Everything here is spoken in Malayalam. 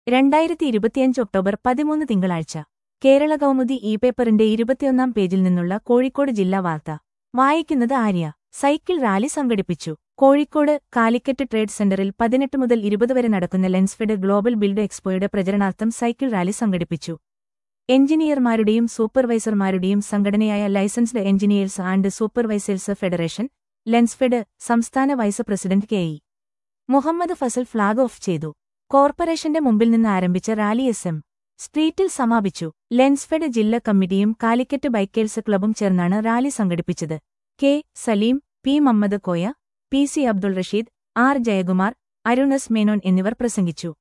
രണ്ടായിരത്തി ഇരുപത്തിയഞ്ച് ഒക്ടോബർ പതിമൂന്ന് തിങ്കളാഴ്ച കേരള കൗമുദി ഇ പേപ്പറിന്റെ ഇരുപത്തിയൊന്നാം പേജിൽ നിന്നുള്ള കോഴിക്കോട് ജില്ലാ വാർത്ത വായിക്കുന്നത് ആര്യ സൈക്കിൾ റാലി സംഘടിപ്പിച്ചു കോഴിക്കോട് കാലിക്കറ്റ് ട്രേഡ് സെന്ററിൽ പതിനെട്ട് മുതൽ ഇരുപത് വരെ നടക്കുന്ന ലെൻസ്ഫെഡ് ഗ്ലോബൽ ബിൽഡ് എക്സ്പോയുടെ പ്രചരണാർത്ഥം സൈക്കിൾ റാലി സംഘടിപ്പിച്ചു എഞ്ചിനീയർമാരുടെയും സൂപ്പർവൈസർമാരുടെയും സംഘടനയായ licensed engineers and supervisors federation Lensfed സംസ്ഥാന vice president K E Muhammad Fazal flag off ചെയ്തു കോർപ്പറേഷന്റെ മുമ്പിൽ നിന്ന് ആരംഭിച്ച റാലി എസ് എം സ്ട്രീറ്റിൽ സമാപിച്ചു ലെൻസ്ഫെഡ് ജില്ലാ കമ്മിറ്റിയും കാലിക്കറ്റ് ബൈക്കേഴ്സ് ക്ലബും ചേർന്നാണ് റാലി സംഘടിപ്പിച്ചത് K Saleem P Mammad Koya P C Abdul Rasheed R Jayakumar Arun S Menon എന്നിവർ പ്രസംഗിച്ചു